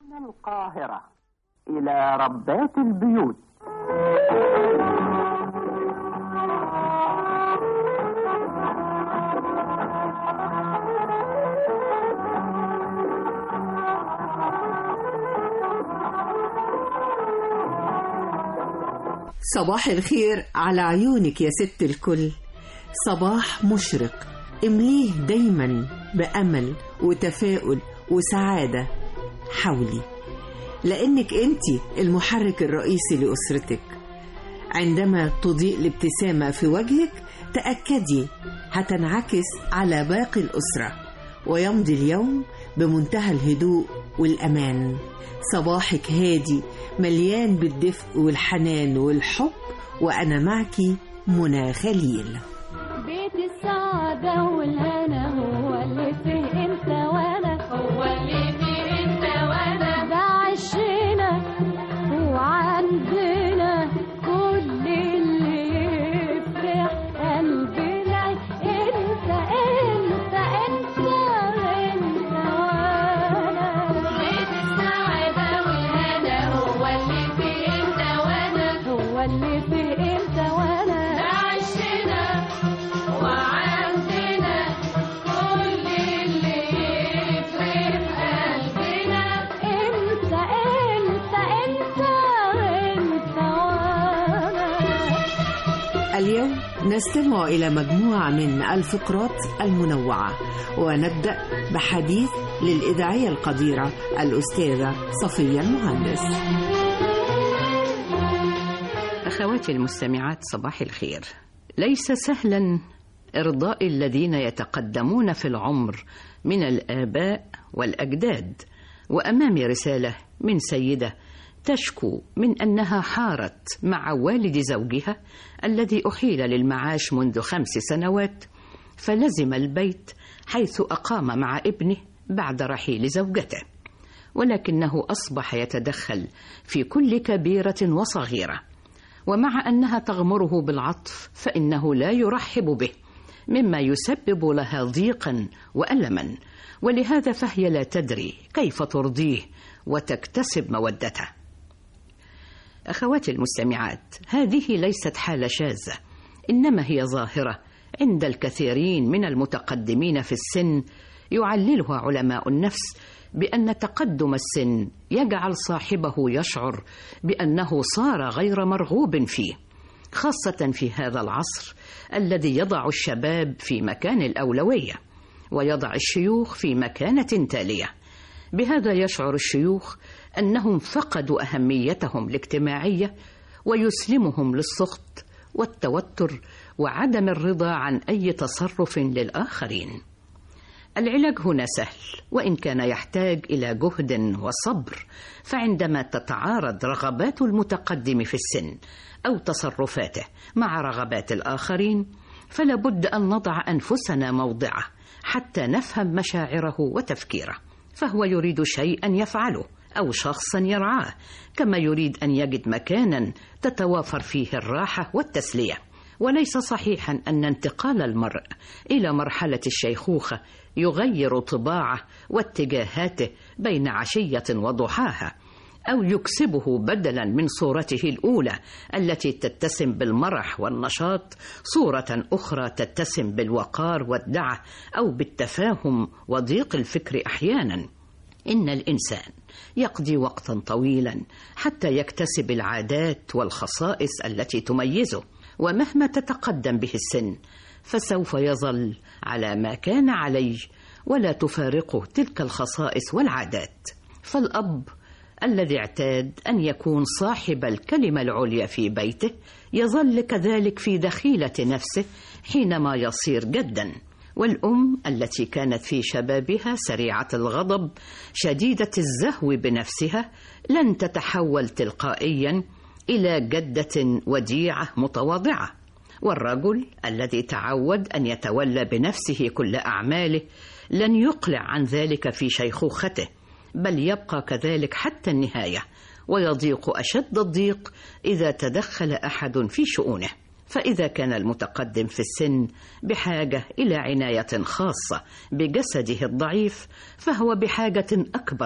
من القاهرة إلى ربات البيوت صباح الخير على عيونك يا ست الكل صباح مشرق امليه دايما بأمل وتفاؤل وسعادة حولي لأنك أنت المحرك الرئيسي لأسرتك عندما تضيء الابتسامة في وجهك تأكدي هتنعكس على باقي الأسرة ويمضي اليوم بمنتهى الهدوء والأمان صباحك هادي مليان بالدفء والحنان والحب وأنا معك منى خليل بيت السعادة والهنا هو اللي فيه انت وانا هو اللي فيه انت وانا ده عشنا وعندنا كل اللي يفرح قلبنا انت انت انت انت وانا بيت السعادة والهنا هو اللي فيه انت وانا هو اللي فيه انت وانا ده عشنا وعندنا كل اللي يفرق قلبنا انت انت انت انت وانا اليوم نستمع إلى مجموعة من الفقرات المنوعة ونبدأ بحديث للإذاعية القديرة الأستاذة صفية المهندس أخواتي المستمعات صباح الخير ليس سهلا إرضاء الذين يتقدمون في العمر من الآباء والأجداد وأمامي رسالة من سيدة تشكو من أنها حارت مع والد زوجها الذي أحيل للمعاش منذ خمس سنوات فلزم البيت حيث أقام مع ابنه بعد رحيل زوجته ولكنه أصبح يتدخل في كل كبيرة وصغيرة ومع أنها تغمره بالعطف فإنه لا يرحب به مما يسبب لها ضيقا وألما ولهذا فهي لا تدري كيف ترضيه وتكتسب مودته أخواتي المستمعات هذه ليست حالة شاذة إنما هي ظاهرة عند الكثيرين من المتقدمين في السن يعللها علماء النفس بأن تقدم السن يجعل صاحبه يشعر بأنه صار غير مرغوب فيه خاصة في هذا العصر الذي يضع الشباب في مكان الأولوية ويضع الشيوخ في مكانة تالية بهذا يشعر الشيوخ أنهم فقدوا أهميتهم الاجتماعية ويسلمهم للسخط والتوتر وعدم الرضا عن أي تصرف للآخرين العلاج هنا سهل وإن كان يحتاج إلى جهد وصبر فعندما تتعارض رغبات المتقدم في السن أو تصرفاته مع رغبات الآخرين فلا بد أن نضع أنفسنا موضعه حتى نفهم مشاعره وتفكيره فهو يريد شيئا يفعله أو شخصا يرعاه كما يريد أن يجد مكانا تتوافر فيه الراحة والتسلية وليس صحيحا أن انتقال المرء إلى مرحلة الشيخوخة يغير طباعه واتجاهاته بين عشية وضحاها أو يكسبه بدلا من صورته الأولى التي تتسم بالمرح والنشاط صورة أخرى تتسم بالوقار والدعة أو بالتفاهم وضيق الفكر أحيانا إن الإنسان يقضي وقتا طويلا حتى يكتسب العادات والخصائص التي تميزه ومهما تتقدم به السن فسوف يظل على ما كان عليه ولا تفارقه تلك الخصائص والعادات فالأب الذي اعتاد أن يكون صاحب الكلمة العليا في بيته يظل كذلك في دخيلة نفسه حينما يصير جدا والأم التي كانت في شبابها سريعة الغضب شديدة الزهو بنفسها لن تتحول تلقائيا إلى جدة وديعة متواضعة والرجل الذي تعود أن يتولى بنفسه كل أعماله لن يقلع عن ذلك في شيخوخته بل يبقى كذلك حتى النهاية ويضيق أشد الضيق إذا تدخل أحد في شؤونه فإذا كان المتقدم في السن بحاجة إلى عناية خاصة بجسده الضعيف فهو بحاجة أكبر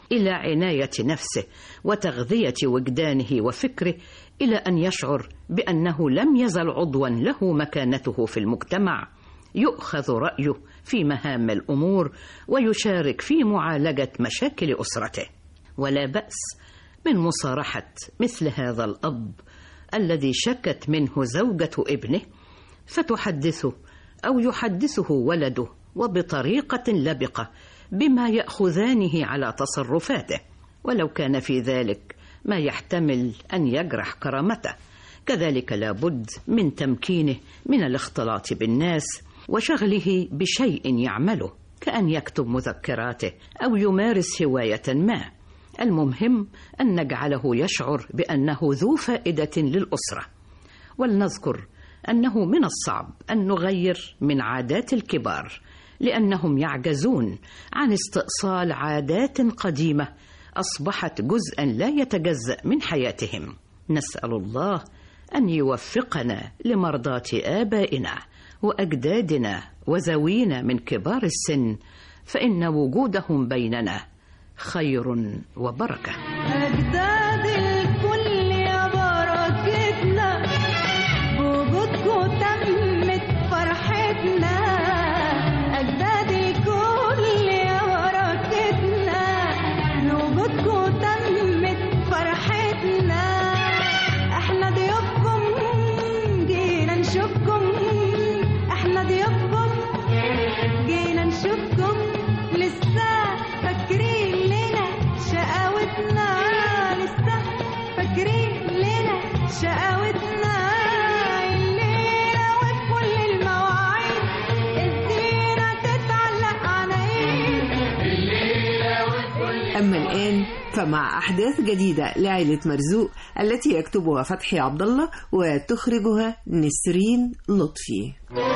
الى عنايه نفسه وتغذيه وجدانه وفكره الى ان يشعر بانه لم يزل عضوا له مكانته في المجتمع يؤخذ رايه في مهام الامور ويشارك في معالجه مشاكل اسرته ولا باس من مصارحه مثل هذا الاب الذي شكت منه زوجه ابنه فتحدثه او يحدثه ولده وبطريقه لبقه بما ياخذانه على تصرفاته ولو كان في ذلك ما يحتمل ان يجرح كرامته كذلك لابد من تمكينه من الاختلاط بالناس وشغله بشيء يعمله كان يكتب مذكراته او يمارس هوايه ما المهم ان نجعله يشعر بانه ذو فائده للاسره ولنذكر انه من الصعب ان نغير من عادات الكبار لانهم يعجزون عن استئصال عادات قديمه اصبحت جزءا لا يتجزا من حياتهم نسال الله ان يوفقنا لمرضاه ابائنا واجدادنا وذوينا من كبار السن فان وجودهم بيننا خير وبركه أجداد الكل يا بركتنا بوجودكم تمت فرحتنا أجداد الكل يا بركتنا بوجودكم تمت فرحتنا احنا ضيوفكم جينا نشوفكم احنا ضيوفكم جينا نشوفكم لسه فاكرين لنا شقاوتنا لسه فاكرين لنا شقاوتنا الليلة وفي كل المواعيد الزينة تتعلق عنايد أما الآن فمع أحداث جديدة لعائلة مرزوق التي يكتبها فتحي عبد الله وتخرجها نسرين لطفي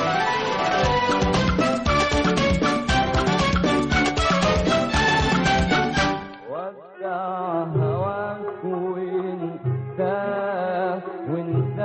وسع هواك وانت وانت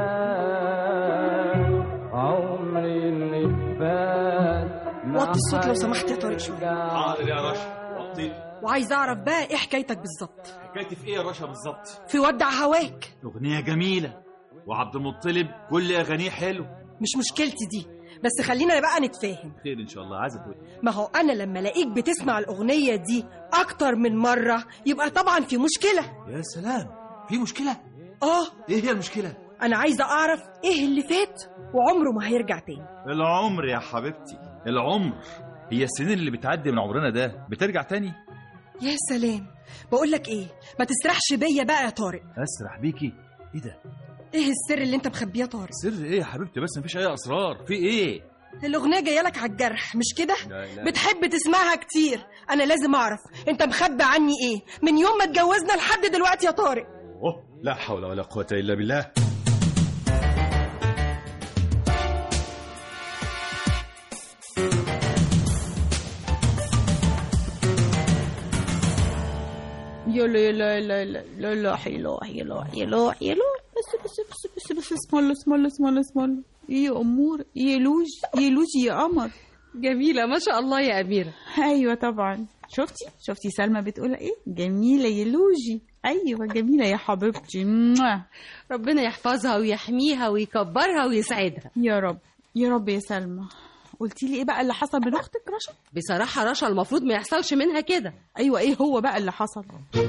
عمري اللي فات وطي الصوت لو سمحت يا طارق شوية حاضر يا رشا وطيت وعايز اعرف بقى ايه حكايتك بالظبط حكايتي في ايه يا رشا بالظبط في ودع هواك اغنيه جميله وعبد المطلب كل اغانيه حلو مش مشكلتي دي بس خلينا بقى نتفاهم خير ان شاء الله عايزه تقول ما هو انا لما الاقيك بتسمع الاغنيه دي اكتر من مره يبقى طبعا في مشكله يا سلام في مشكله اه ايه هي المشكله انا عايزه اعرف ايه اللي فات وعمره ما هيرجع تاني العمر يا حبيبتي العمر هي السنين اللي بتعدي من عمرنا ده بترجع تاني يا سلام بقول لك ايه ما تسرحش بيا بقى يا طارق اسرح بيكي ايه ده ايه السر اللي انت مخبيه يا طارق سر ايه يا حبيبتي بس مفيش اي اسرار في ايه الاغنيه جايه لك على الجرح مش كده لا لا بتحب تسمعها كتير انا لازم اعرف انت مخبي عني ايه من يوم ما اتجوزنا لحد دلوقتي يا طارق اوه لا حول ولا قوه الا بالله يلا يلا يلا يلا لا لا حلو حلو حلو حلو بس بس بس بس بس اسم الله اسم الله اسم الله اسم الله ايه يا امور يلوج يلوج يا قمر جميلة ما شاء الله يا أميرة ايوه طبعا شفتي شفتي سلمى بتقول ايه جميله يلوجي ايوه جميله يا حبيبتي موah. ربنا يحفظها ويحميها ويكبرها ويسعدها يا رب يا رب يا سلمى قلتي لي ايه بقى اللي حصل من اختك رشا بصراحة رشا المفروض ما يحصلش منها كده ايوه ايه هو بقى اللي حصل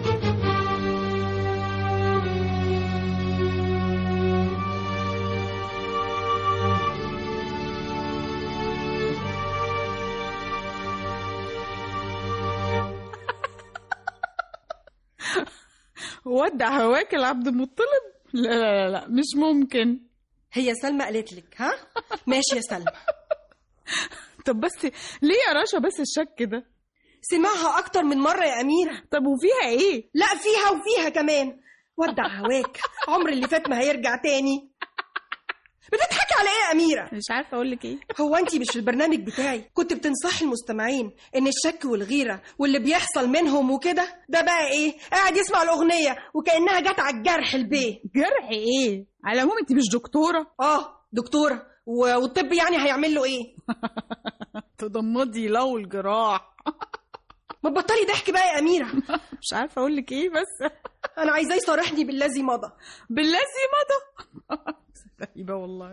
ودع هواك العبد المطلب لا لا لا لا مش ممكن هي سلمى قالت لك ها ماشي يا سلمى طب بس ليه يا رشا بس الشك ده سمعها اكتر من مره يا اميره طب وفيها ايه لا فيها وفيها كمان ودع هواك عمر اللي فات ما هيرجع تاني بتضحكي على ايه يا اميره مش عارفه اقول لك ايه هو انت مش في البرنامج بتاعي كنت بتنصحي المستمعين ان الشك والغيره واللي بيحصل منهم وكده ده بقى ايه قاعد يسمع الاغنيه وكانها جت على الجرح البيه جرح ايه على العموم انت مش دكتوره اه دكتوره و- والطب يعني هيعمل له ايه تضمضي لو الجراح ما تبطلي ضحك بقى يا اميره مش عارفه اقول لك ايه بس انا عايزاه يصارحني بالذي مضى بالذي مضى غريبه والله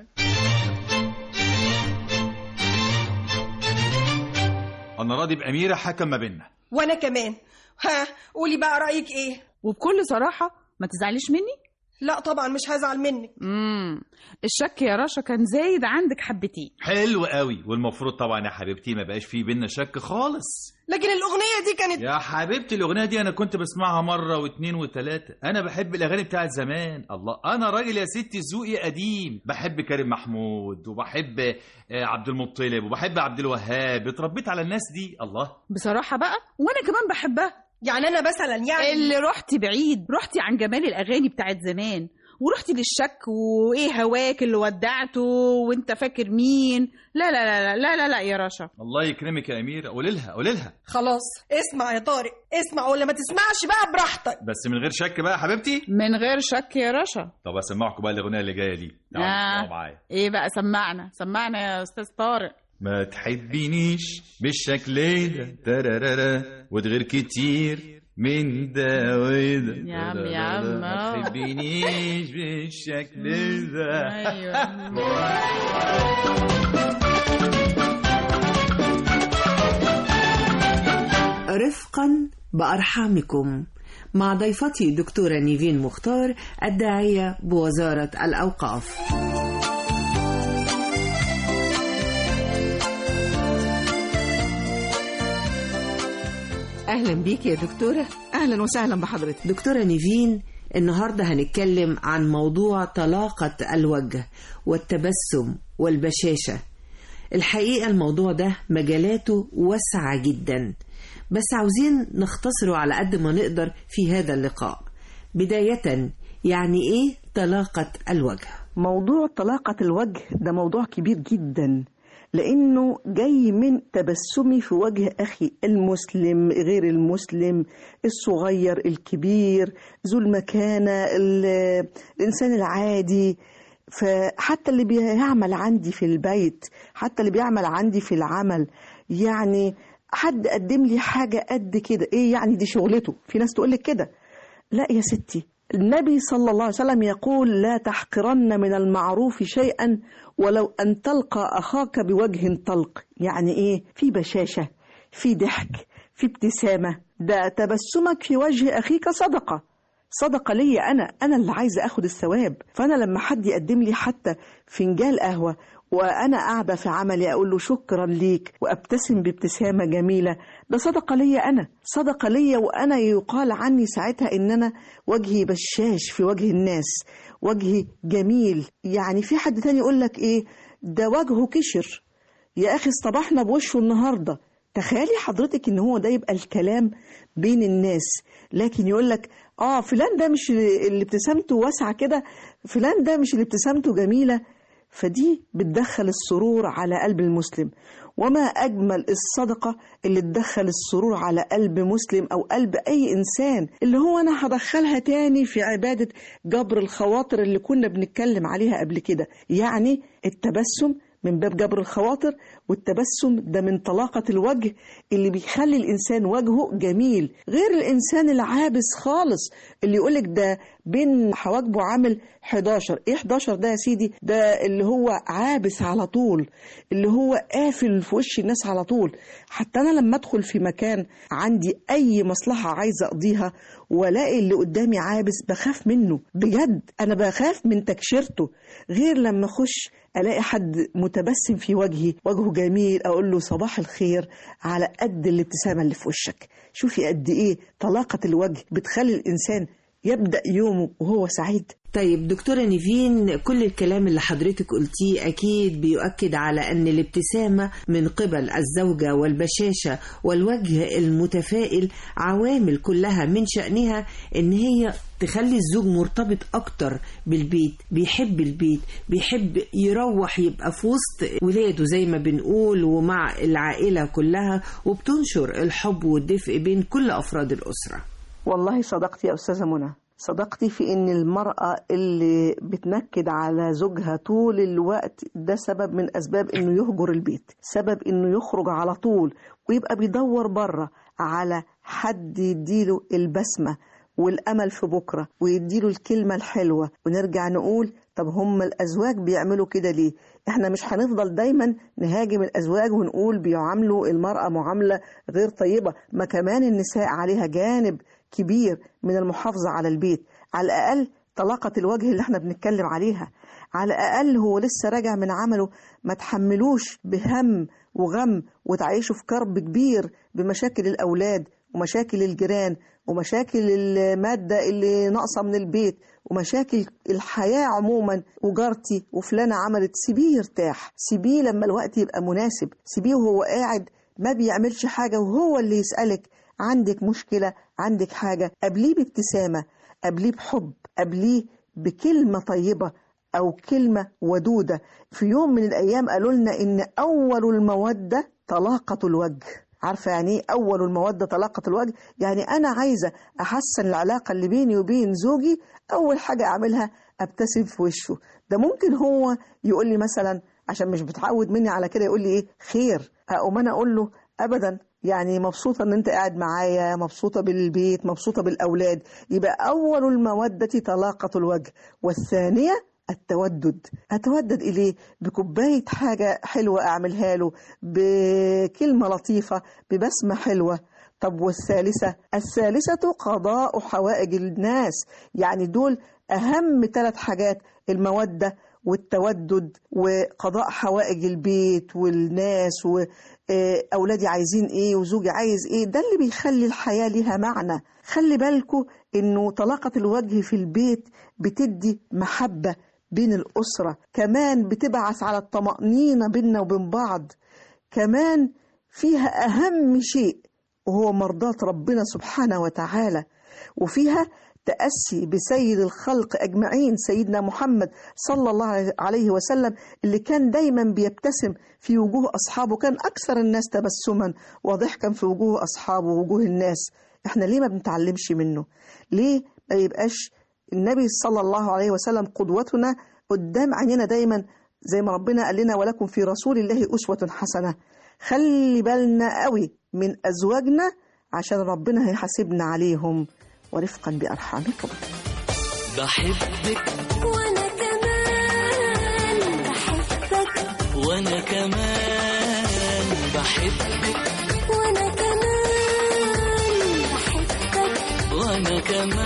انا راضي باميره حكم ما بيننا وانا كمان ها قولي بقى رايك ايه وبكل صراحه ما تزعليش مني لا طبعا مش هزعل منك امم الشك يا رشا كان زايد عندك حبتين حلو قوي والمفروض طبعا يا حبيبتي ما بقاش في بينا شك خالص لكن الاغنيه دي كانت يا حبيبتي الاغنيه دي انا كنت بسمعها مره واثنين وثلاثه انا بحب الاغاني بتاعت زمان الله انا راجل يا ستي ذوقي قديم بحب كريم محمود وبحب آه، عبد المطلب وبحب عبد الوهاب اتربيت على الناس دي الله بصراحه بقى وانا كمان بحبها يعني انا مثلا يعني اللي رحتي بعيد رحتي عن جمال الاغاني بتاعت زمان ورحتي للشك وايه هواك اللي ودعته وانت فاكر مين لا لا لا لا لا لا, لا يا رشا الله يكرمك يا اميره قولي لها قولي لها خلاص اسمع يا طارق اسمع ولا ما تسمعش بقى براحتك بس من غير شك بقى يا حبيبتي من غير شك يا رشا طب اسمعكم بقى الاغنيه اللي جايه دي تعالوا آه. اسمعوا معايا ايه بقى سمعنا سمعنا يا استاذ طارق ما تحبينيش بالشكل ده ترارارا وتغير كتير من ده وده يا عم، يا عم، ما آه. تحبينيش بالشكل ده ايوه رفقا بأرحامكم مع ضيفتي دكتورة نيفين مختار الداعية بوزارة الأوقاف أهلا بيك يا دكتورة اهلا وسهلا بحضرتك دكتورة نيفين النهاردة هنتكلم عن موضوع طلاقة الوجه والتبسم والبشاشة الحقيقة الموضوع ده مجالاته واسعة جدا بس عاوزين نختصره على قد ما نقدر في هذا اللقاء بداية يعني ايه طلاقة الوجه موضوع طلاقة الوجه ده موضوع كبير جدا لأنه جاي من تبسمي في وجه أخي المسلم غير المسلم الصغير الكبير ذو المكانة ال- الإنسان العادي فحتى اللي بيعمل عندي في البيت حتى اللي بيعمل عندي في العمل يعني حد قدم لي حاجة قد كده ايه يعني دي شغلته في ناس تقول لك كده لا يا ستي النبي صلى الله عليه وسلم يقول لا تحقرن من المعروف شيئا ولو أن تلقى أخاك بوجه طلق يعني إيه في بشاشة في ضحك في ابتسامة ده تبسمك في وجه أخيك صدقة صدقة ليا أنا أنا اللي عايزة أخد الثواب فأنا لما حد يقدم لي حتى فنجان قهوة وأنا قاعدة في عملي أقول له شكرا ليك وأبتسم بابتسامة جميلة ده صدقة ليا أنا صدقة ليا وأنا يقال عني ساعتها إن أنا وجهي بشاش في وجه الناس وجهي جميل يعني في حد تاني يقول لك إيه ده وجهه كشر يا أخي اصطبحنا بوشه النهاردة تخيلي حضرتك إن هو ده يبقى الكلام بين الناس لكن يقول لك آه فلان ده مش اللي ابتسامته واسعة كده فلان ده مش اللي ابتسامته جميلة فدي بتدخل السرور على قلب المسلم وما أجمل الصدقة اللي تدخل السرور على قلب مسلم أو قلب أي إنسان اللي هو أنا هدخلها تاني في عبادة جبر الخواطر اللي كنا بنتكلم عليها قبل كده يعني التبسم من باب جبر الخواطر والتبسم ده من طلاقة الوجه اللي بيخلي الإنسان وجهه جميل غير الإنسان العابس خالص اللي يقولك ده بين حواجبه عامل 11 إيه 11 ده يا سيدي ده اللي هو عابس على طول اللي هو قافل في وش الناس على طول حتى أنا لما أدخل في مكان عندي أي مصلحة عايزة أقضيها والاقي اللي قدامي عابس بخاف منه بجد انا بخاف من تكشيرته غير لما اخش الاقي حد متبسم في وجهي وجهه جميل اقول له صباح الخير على قد الابتسامه اللي في وشك شوفي قد ايه طلاقه الوجه بتخلي الانسان يبدا يومه وهو سعيد طيب دكتورة نيفين كل الكلام اللي حضرتك قلتيه أكيد بيؤكد على أن الابتسامة من قبل الزوجة والبشاشة والوجه المتفائل عوامل كلها من شأنها أن هي تخلي الزوج مرتبط أكتر بالبيت بيحب البيت بيحب يروح يبقى في وسط ولاده زي ما بنقول ومع العائلة كلها وبتنشر الحب والدفء بين كل أفراد الأسرة والله صدقتي يا أستاذة منى صدقتي في إن المرأة اللي بتنكد على زوجها طول الوقت ده سبب من أسباب إنه يهجر البيت سبب إنه يخرج على طول ويبقى بيدور بره على حد يديله البسمة والأمل في بكرة ويديله الكلمة الحلوة ونرجع نقول طب هم الأزواج بيعملوا كده ليه احنا مش هنفضل دايما نهاجم الأزواج ونقول بيعاملوا المرأة معاملة غير طيبة ما كمان النساء عليها جانب كبير من المحافظة على البيت على الأقل طلاقة الوجه اللي احنا بنتكلم عليها على الأقل هو لسه راجع من عمله ما تحملوش بهم وغم وتعيشوا في كرب كبير بمشاكل الأولاد ومشاكل الجيران ومشاكل المادة اللي ناقصة من البيت ومشاكل الحياة عموما وجارتي وفلانة عملت سيبيه يرتاح سيبيه لما الوقت يبقى مناسب سيبيه وهو قاعد ما بيعملش حاجة وهو اللي يسألك عندك مشكلة عندك حاجة قبليه بابتسامة قبليه بحب قبليه بكلمة طيبة أو كلمة ودودة في يوم من الأيام قالوا لنا إن أول المودة طلاقة الوجه عارفة يعني ايه أول المودة طلاقة الوجه يعني أنا عايزة أحسن العلاقة اللي بيني وبين زوجي أول حاجة أعملها أبتسم في وشه ده ممكن هو يقول لي مثلا عشان مش بتعود مني على كده يقول لي إيه خير أقوم أنا أقول له أبدا يعني مبسوطة إن أنت قاعد معايا مبسوطة بالبيت مبسوطة بالأولاد يبقى أول المودة طلاقة الوجه والثانية التودد أتودد إليه بكوباية حاجة حلوة أعملها له بكلمة لطيفة ببسمة حلوة طب والثالثة الثالثة قضاء حوائج الناس يعني دول أهم ثلاث حاجات المودة والتودد وقضاء حوائج البيت والناس وأولادي عايزين إيه وزوجي عايز إيه ده اللي بيخلي الحياة ليها معنى خلي بالكوا إنه طلاقة الوجه في البيت بتدي محبة بين الأسرة كمان بتبعث على الطمأنينة بيننا وبين بعض كمان فيها أهم شيء وهو مرضاة ربنا سبحانه وتعالى وفيها تأسي بسيد الخلق أجمعين سيدنا محمد صلى الله عليه وسلم اللي كان دايما بيبتسم في وجوه أصحابه كان أكثر الناس تبسما وضحكا في وجوه أصحابه ووجوه الناس احنا ليه ما بنتعلمش منه ليه ما يبقاش النبي صلى الله عليه وسلم قدوتنا قدام عيننا دايما زي ما ربنا قال لنا ولكم في رسول الله أسوة حسنة خلي بالنا قوي من أزواجنا عشان ربنا هيحاسبنا عليهم ورفقا بأرحامكم بحبك وانا كمان بحبك وانا كمان بحبك وانا كمان بحبك وانا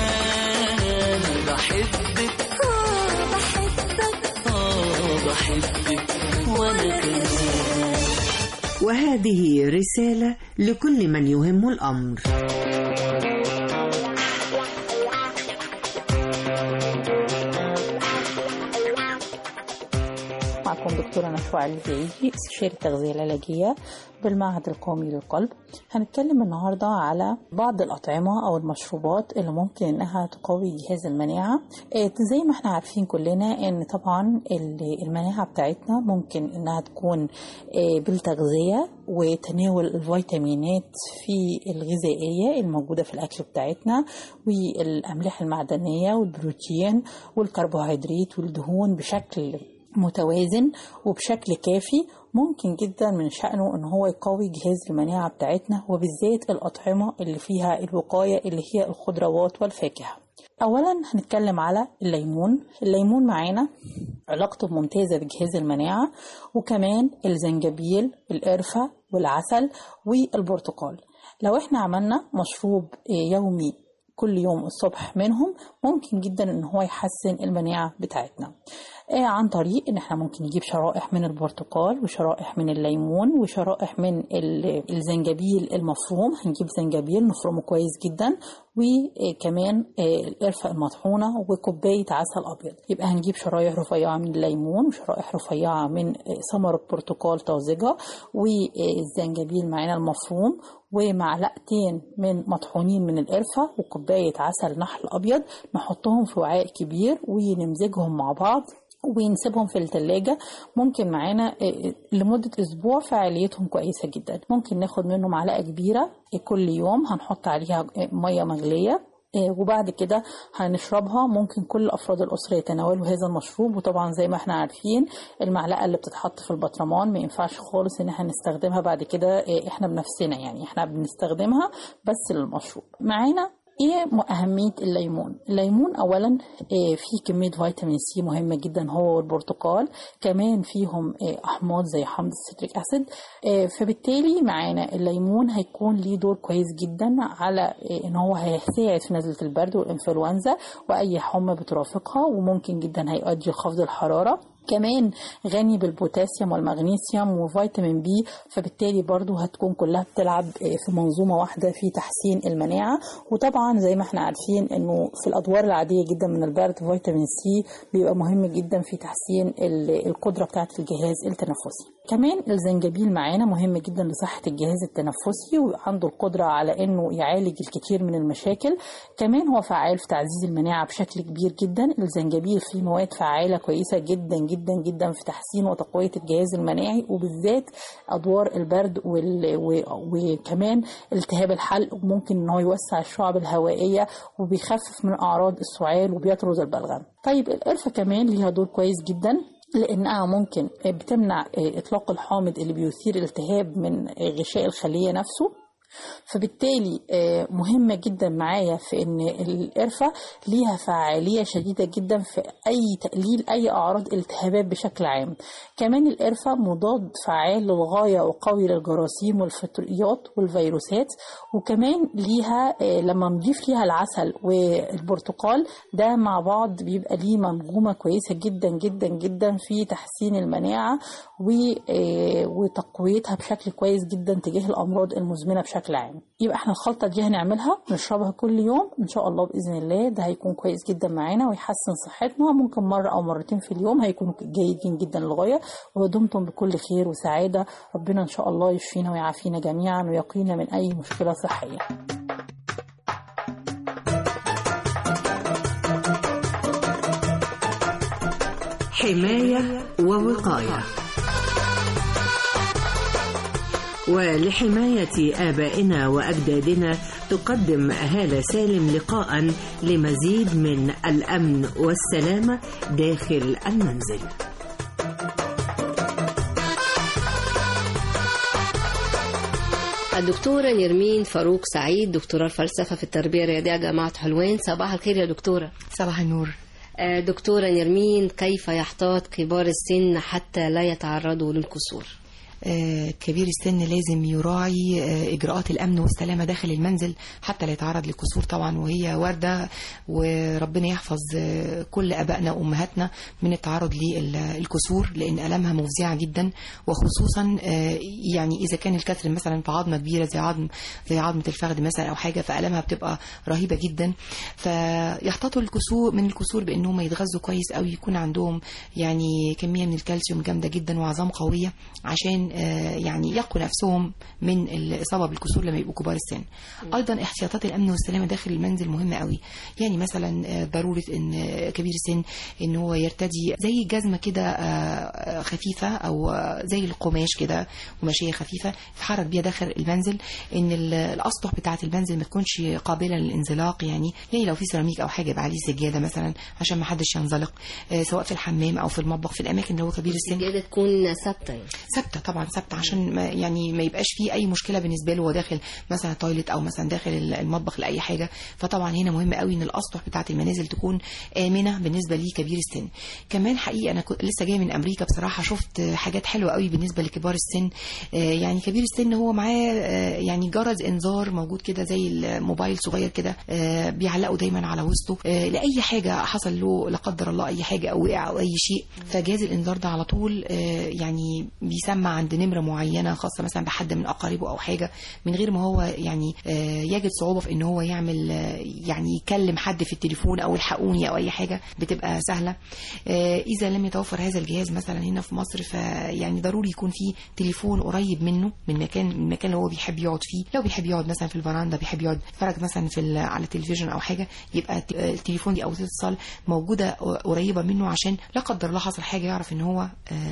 كمان بحبك اه بحبك اه بحبك وانا كمان وهذه رسالة لكل من يهم الأمر معكم دكتورة نشوى علي الزعيدي استشاري التغذية العلاجية بالمعهد القومي للقلب هنتكلم النهاردة على بعض الأطعمة أو المشروبات اللي ممكن إنها تقوي جهاز المناعة آه، زي ما احنا عارفين كلنا إن طبعا ال- المناعة بتاعتنا ممكن إنها تكون آه، بالتغذية وتناول الفيتامينات في الغذائية الموجودة في الأكل بتاعتنا والأملاح المعدنية والبروتين والكربوهيدرات والدهون بشكل متوازن وبشكل كافي ممكن جدا من شأنه ان هو يقوي جهاز المناعة بتاعتنا وبالذات الأطعمة اللي فيها الوقاية اللي هي الخضروات والفاكهة أولا هنتكلم على الليمون الليمون معانا علاقته ممتازة بجهاز المناعة وكمان الزنجبيل القرفة والعسل والبرتقال لو احنا عملنا مشروب آه، يومي كل يوم الصبح منهم ممكن جدا ان هو يحسن المناعة بتاعتنا آه، عن طريق ان احنا ممكن نجيب شرائح من البرتقال وشرائح من الليمون وشرائح من ال- الزنجبيل المفروم هنجيب زنجبيل نفرمه كويس جدا وكمان آه، القرفة المطحونة وكوباية عسل أبيض يبقى هنجيب شرايح رفيعة من الليمون وشرائح رفيعة من آه، ثمرة برتقال طازجة والزنجبيل معانا المفروم ومعلقتين من مطحونين من القرفة وكوباية عسل نحل أبيض نحطهم في وعاء كبير ونمزجهم مع بعض ونسيبهم في التلاجة ممكن معانا آه، لمدة أسبوع فعاليتهم كويسة جدا ممكن ناخد منه معلقة كبيرة كل يوم هنحط عليها آه، مية مغلية آه، وبعد كده هنشربها ممكن كل أفراد الأسرة يتناولوا هذا المشروب وطبعا زي ما احنا عارفين المعلقة اللي بتتحط في البطرمان ما ينفعش خالص إن احنا نستخدمها بعد كده آه، احنا بنفسنا يعني احنا بنستخدمها بس للمشروب معانا ايه م- اهميه الليمون الليمون اولا آه، فيه كميه فيتامين سي مهمه جدا هو والبرتقال كمان فيهم آه، احماض زي حمض الستريك اسيد آه، فبالتالي معانا الليمون هيكون ليه دور كويس جدا على آه، ان هو هيساعد في نزله البرد والانفلونزا واي حمى بترافقها وممكن جدا هيؤدي لخفض الحراره كمان غني بالبوتاسيوم والمغنيسيوم وفيتامين بي فبالتالي برضو هتكون كلها بتلعب في منظومة واحدة في تحسين المناعة وطبعا زي ما احنا عارفين انه في الادوار العادية جدا من البرد فيتامين سي بيبقى مهم جدا في تحسين ال- القدرة بتاعة الجهاز التنفسي كمان الزنجبيل معانا مهم جدا لصحة الجهاز التنفسي وعنده القدرة على انه يعالج الكثير من المشاكل كمان هو فعال في تعزيز المناعة بشكل كبير جدا الزنجبيل فيه مواد فعالة كويسة جدا جدا جدا في تحسين وتقوية الجهاز المناعي وبالذات أدوار البرد وال... و... وكمان التهاب الحلق وممكن إن هو يوسع الشعب الهوائية وبيخفف من أعراض السعال وبيطرد البلغم طيب القرفة كمان ليها دور كويس جدا لانها ممكن بتمنع اطلاق الحامض اللي بيثير التهاب من غشاء الخليه نفسه فبالتالي آه، مهمة جدا معايا في ان القرفة ليها فعالية شديدة جدا في اي تقليل اي اعراض التهابات بشكل عام كمان القرفة مضاد فعال للغاية وقوي للجراثيم والفطريات والفيروسات وكمان ليها آه، لما نضيف ليها العسل والبرتقال ده مع بعض بيبقى ليه منظومة كويسة جدا جدا جدا في تحسين المناعة و- آه، وتقويتها بشكل كويس جدا تجاه الامراض المزمنة بشكل عام يبقى احنا الخلطة دي هنعملها نشربها كل يوم ان شاء الله باذن الله ده هيكون كويس جدا معانا ويحسن صحتنا ممكن مرة او مرتين في اليوم هيكونوا جيدين جدا للغاية ودمتم بكل خير وسعادة ربنا ان شاء الله يشفينا ويعافينا جميعا ويقينا من اي مشكلة صحية حماية ووقاية ولحماية آبائنا وأجدادنا تقدم هالة سالم لقاء لمزيد من الأمن والسلامة داخل المنزل الدكتورة نرمين فاروق سعيد دكتورة الفلسفة في التربية الرياضية جامعة حلوان صباح الخير يا دكتورة صباح النور آه، دكتورة نرمين كيف يحتاط كبار السن حتى لا يتعرضوا للكسور آه، كبير السن لازم يراعي آه، اجراءات الامن والسلامه داخل المنزل حتى لا يتعرض لكسور طبعا وهي وارده وربنا يحفظ آه، كل ابائنا وامهاتنا من التعرض للكسور لان المها مفزعه جدا وخصوصا آه، يعني اذا كان الكسر مثلا في عظمه كبيره زي عظم زي عظمه الفخذ مثلا او حاجه فالمها بتبقى رهيبه جدا فيحتاطوا الكسور من الكسور بانهم يتغذوا كويس قوي يكون عندهم يعني كميه من الكالسيوم جامده جدا وعظام قويه عشان آه، يعني يقوا نفسهم من الاصابه بالكسور لما يبقوا كبار السن ايضا احتياطات الامن والسلامه داخل المنزل مهمه قوي يعني مثلا آه، ضروره ان آه، كبير السن ان هو يرتدي زي جزمه كده آه، خفيفه او آه، زي القماش كده قماشيه خفيفه يتحرك بيها داخل المنزل ان ال- الاسطح بتاعه المنزل ما تكونش قابله للانزلاق يعني يعني لو في سيراميك او حاجه يبقى عليه سجاده مثلا عشان ما حدش ينزلق آه، سواء في الحمام او في المطبخ في الاماكن اللي هو كبير السن السجادة تكون ثابتة يعني. ثابته طبعا ثابته عشان ما يعني ما يبقاش فيه اي مشكله بالنسبه له وهو داخل مثلا تويلت او مثلا داخل المطبخ لاي حاجه فطبعا هنا مهم قوي ان الاسطح بتاعه المنازل تكون امنه بالنسبه لكبير السن كمان حقيقه انا كنت لسه جايه من امريكا بصراحه شفت حاجات حلوه قوي بالنسبه لكبار السن آه، يعني كبير السن هو معاه آه، يعني جرس انذار موجود كده زي الموبايل صغير كده آه، بيعلقه دايما على وسطه آه، لاي حاجه حصل له لا قدر الله اي حاجه او وقع او اي شيء فجهاز الانذار ده على طول آه، يعني بيسمع عند نمره معينه خاصه مثلا بحد من اقاربه او حاجه من غير ما هو يعني آه، يجد صعوبه في ان هو يعمل آه، يعني يكلم حد في التليفون او الحقوني او اي حاجه بتبقى سهله آه، اذا لم يتوفر هذا الجهاز مثلا هنا في مصر فيعني ضروري يكون في تليفون قريب منه من مكان من المكان اللي هو بيحب يقعد فيه لو بيحب يقعد مثلا في الفراندا بيحب يقعد يتفرج مثلا في ال- على التلفزيون او حاجه يبقى الت- التليفون دي او الاتصال موجوده قريبه منه عشان لا قدر الله حصل حاجه يعرف ان هو آه،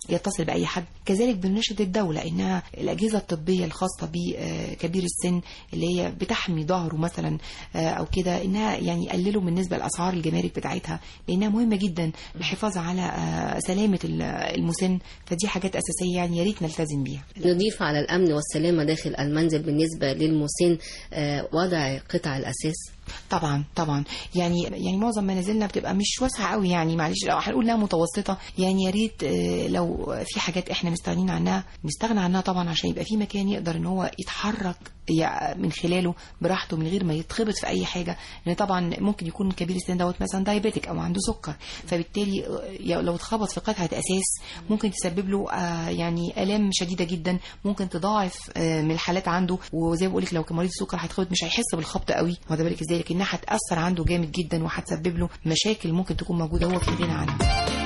يتصل باي حد كذلك بنشد الدوله انها الاجهزه الطبيه الخاصه بكبير السن اللي هي بتحمي ظهره مثلا آه، او كده انها يعني يقللوا بالنسبه لاسعار الجمارك بتاعتها لانها مهمه جدا للحفاظ على آه، سلامه ال- المسن فدي حاجات اساسيه يعني يا ريت نلتزم بيها نضيف على الأمن والسلامة داخل المنزل بالنسبة للمسن آه، وضع قطع الأساس طبعا طبعا يعني يعني معظم منازلنا بتبقى مش واسعه قوي يعني معلش لو هنقول انها متوسطه يعني يا ريت آه، لو في حاجات احنا مستغنيين عنها نستغنى عنها طبعا عشان يبقى في مكان يقدر ان هو يتحرك يع- من خلاله براحته من غير ما يتخبط في اي حاجه لان طبعا ممكن يكون كبير السن دوت مثلا دايابيتك او عنده سكر فبالتالي آه، لو اتخبط في قطعه اساس ممكن تسبب له آه، يعني الام شديده جدا ممكن تضاعف آه، من الحالات عنده وزي ما بقول لك لو كان مريض سكر هيتخبط مش هيحس بالخبط قوي واخد بالك ازاي لكنها هتاثر عنده جامد جدا وهتسبب له مشاكل ممكن تكون موجوده هو في غنى عنها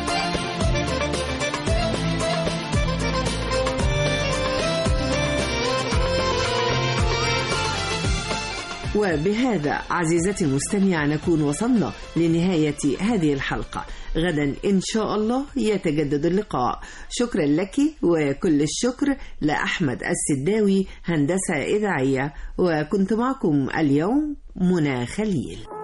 وبهذا عزيزتي المستمعة نكون وصلنا لنهاية هذه الحلقة غدا إن شاء الله يتجدد اللقاء شكرا لك وكل الشكر لأحمد السداوي هندسة إذاعية وكنت معكم اليوم منى خليل